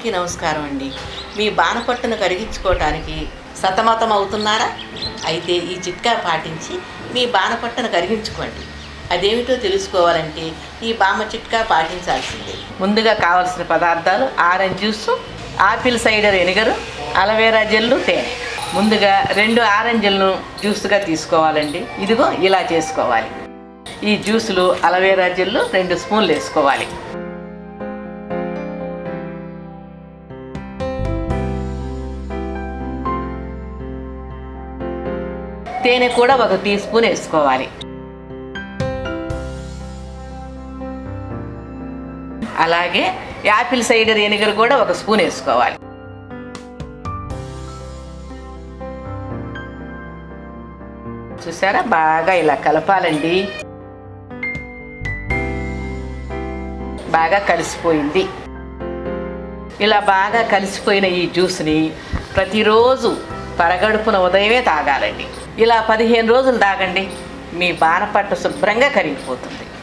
అందరికీ నమస్కారం అండి మీ బాణపట్టును కరిగించుకోవటానికి సతమతం అవుతున్నారా అయితే ఈ చిట్కా పాటించి మీ బాణపట్టును కరిగించుకోండి అదేమిటో తెలుసుకోవాలంటే ఈ బామ్మ చిట్కా పాటించాల్సిందే ముందుగా కావలసిన పదార్థాలు orange juice apple cider vinegar aloe vera gel తేనె ముందుగా రెండు ఆరెంజ్లను జ్యూస్గా తీసుకోవాలండి ఇదిగో ఇలా చేసుకోవాలి ఈ జ్యూసులు అలవేరా జెల్లు రెండు స్పూన్లు వేసుకోవాలి తేనె కూడా ఒక టీ స్పూన్ వేసుకోవాలి అలాగే యాపిల్ సైడర్ ఎనిగర్ కూడా ఒక స్పూన్ వేసుకోవాలి చూసారా బాగా ఇలా కలపాలండి బాగా కలిసిపోయింది ఇలా బాగా కలిసిపోయిన ఈ జ్యూస్ని ప్రతిరోజు పరగడుపున ఉదయమే తాగాలండి ఇలా పదిహేను రోజులు తాగండి మీ బాణపట్టు శుభ్రంగా కరిగిపోతుంది